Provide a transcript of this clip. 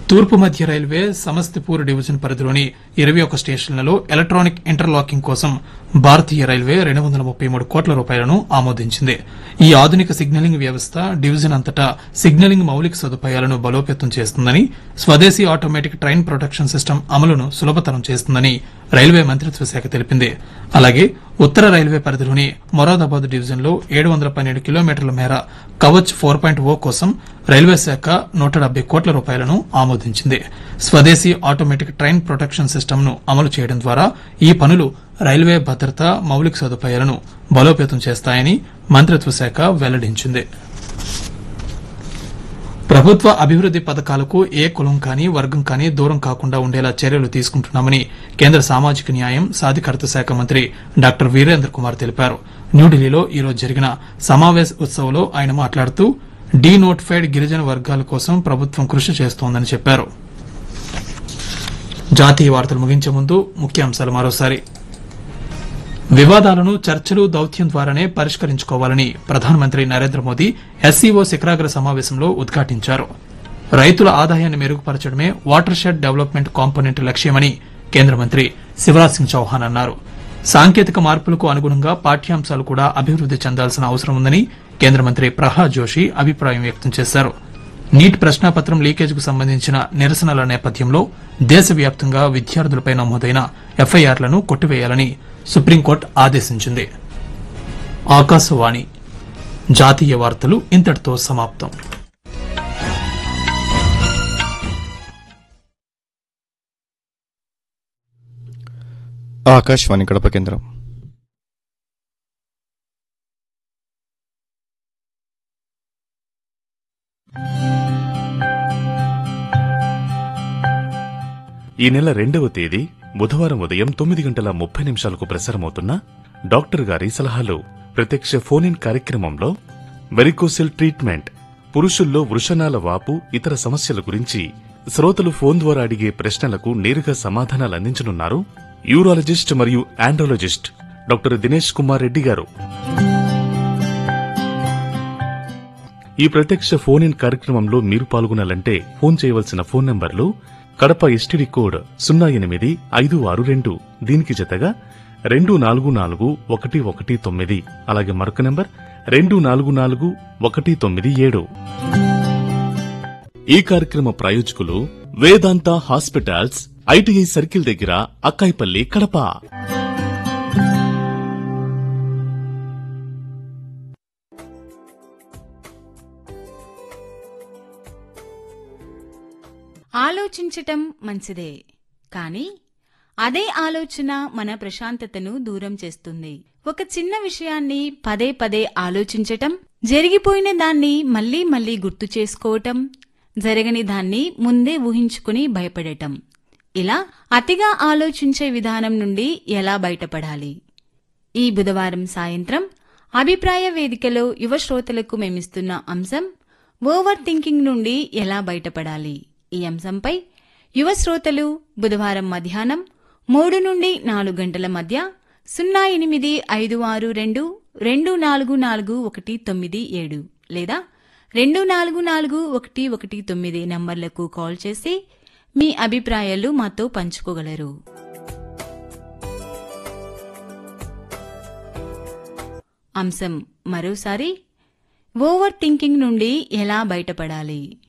తూర్పు మధ్య railway Samastipur division పరిధిలోని ఇరవై ఒక స్టేషన్లలో ఎలక్ట్రానిక్ ఇంటర్లాకింగ్ కోసం భారతీయ రైల్వే రెండు వందల ముప్పై మూడు కోట్ల రూపాయలను ఆమోదించింది ఈ ఆధునిక సిగ్నలింగ్ వ్యవస్థ డివిజన్ అంతటా సిగ్నలింగ్ మౌలిక సదుపాయాలను బలోపేతం చేస్తుందని స్వదేశీ ఆటోమేటిక్ ట్రైన్ ప్రొటెక్షన్ సిస్టమ్ అమలును సులభతరం చేస్తుందని రైల్వే మంత్రిత్వ శాఖ తెలిపింది అలాగే ఉత్తర రైల్వే పరిధిలోని మొరాదాబాద్ డివిజన్లో ఏడు వందల పన్నెండు కిలోమీటర్ల మేర కవచ్ ఫోర్ పాయింట్ ఓ కోసం రైల్వే శాఖ నూట డెబ్బై కోట్ల రూపాయలను ఆమోదించింది స్వదేశీ ఆటోమేటిక్ ట్రైన్ ప్రొటెక్షన్ సిస్టమ్ ను అమలు చేయడం ద్వారా ఈ పనులు రైల్వే భద్రత మౌలిక సదుపాయాలను బలోపేతం చేస్తాయని మంత్రిత్వ శాఖ వెల్లడించింది ప్రభుత్వ అభివృద్ది పథకాలకు ఏ కులం కానీ వర్గం కానీ దూరం కాకుండా ఉండేలా చర్యలు తీసుకుంటున్నామని కేంద్ర సామాజిక న్యాయం సాధికారత శాఖ మంత్రి డాక్టర్ వీరేంద్ర కుమార్ తెలిపారు న్యూఢిల్లీలో ఈ రోజు జరిగిన సమావేశ ఉత్సవంలో ఆయన మాట్లాడుతూ డీ నోటిఫైడ్ గిరిజన వర్గాల కోసం ప్రభుత్వం కృషి చేస్తోందని చెప్పారు జాతీయ వార్తలు ముగించే ముందు ముఖ్యాంశాలు మరోసారి వివాదాలను చర్చలు దౌత్యం ద్వారానే పరిష్కరించుకోవాలని ప్రధానమంత్రి నరేంద్ర మోదీ ఎస్సీఓ శిఖరాగ్ర సమావేశంలో ఉద్ఘాటించారు రైతుల ఆదాయాన్ని మెరుగుపరచడమే వాటర్ షెడ్ డెవలప్మెంట్ కాంపోనెంట్ లక్ష్యమని కేంద్ర మంత్రి శివరాజ్ సింగ్ చౌహాన్ అన్నారు సాంకేతిక మార్పులకు అనుగుణంగా పాఠ్యాంశాలు కూడా అభివృద్ది చెందాల్సిన అవసరం ఉందని కేంద్ర మంత్రి ప్రహ్లాద్ జోషి అభిప్రాయం వ్యక్తం చేశారు నీట్ ప్రశ్నాపత్రం లీకేజ్కు సంబంధించిన నిరసనల నేపథ్యంలో దేశవ్యాప్తంగా విద్యార్థులపై నమోదైన ఎఫ్ఐఆర్లను కొట్టివేయాలని సుప్రీంకోర్టు ఆదేశించింది ఆకాశవాణి జాతీయ వార్తలు ఇంతటితో సమాప్తం ఆకాశవాణి గడప కేంద్రం ఈ నెల రెండవ తేదీ బుధవారం ఉదయం తొమ్మిది గంటల ముప్పై నిమిషాలకు ప్రసారమవుతున్న డాక్టర్ గారి సలహాలు ప్రత్యక్ష ఫోన్ ఇన్ కార్యక్రమంలో వెరికోసిల్ ట్రీట్మెంట్ పురుషుల్లో వృషణాల వాపు ఇతర సమస్యల గురించి శ్రోతలు ఫోన్ ద్వారా అడిగే ప్రశ్నలకు నేరుగా సమాధానాలు అందించనున్నారు యూరాలజిస్ట్ మరియు ఆండ్రాలజిస్ట్ డాక్టర్ దినేష్ కుమార్ రెడ్డి గారు ఈ ప్రత్యక్ష ఫోన్ ఇన్ కార్యక్రమంలో మీరు పాల్గొనాలంటే ఫోన్ చేయవలసిన ఫోన్ నంబర్లు కడప ఎస్టీడీ కోడ్ సున్నా ఎనిమిది ఐదు ఆరు రెండు దీనికి జతగా రెండు నాలుగు నాలుగు ఒకటి ఒకటి తొమ్మిది అలాగే మరొక నంబర్ రెండు నాలుగు నాలుగు ఒకటి తొమ్మిది ఏడు ఈ కార్యక్రమ ప్రాయోజకులు వేదాంత హాస్పిటల్స్ ఐటీఐ సర్కిల్ దగ్గర అక్కాయిపల్లి కడప ఆలోచించటం మంచిదే కానీ అదే ఆలోచన మన ప్రశాంతతను దూరం చేస్తుంది ఒక చిన్న విషయాన్ని పదే పదే ఆలోచించటం జరిగిపోయిన దాన్ని మళ్ళీ మళ్ళీ గుర్తు చేసుకోవటం జరగని దాన్ని ముందే ఊహించుకుని భయపడటం ఇలా అతిగా ఆలోచించే విధానం నుండి ఎలా బయటపడాలి ఈ బుధవారం సాయంత్రం అభిప్రాయ వేదికలో యువ శ్రోతలకు మేమిస్తున్న అంశం ఓవర్ థింకింగ్ నుండి ఎలా బయటపడాలి ఈ అంశంపై యువ శ్రోతలు బుధవారం మధ్యాహ్నం మూడు నుండి నాలుగు గంటల మధ్య సున్నా ఎనిమిది ఐదు ఆరు రెండు రెండు నాలుగు నాలుగు ఒకటి తొమ్మిది ఏడు లేదా రెండు నాలుగు నాలుగు ఒకటి ఒకటి తొమ్మిది నంబర్లకు కాల్ చేసి మీ అభిప్రాయాలు మాతో పంచుకోగలరు అంశం మరోసారి ఓవర్ థింకింగ్ నుండి ఎలా బయటపడాలి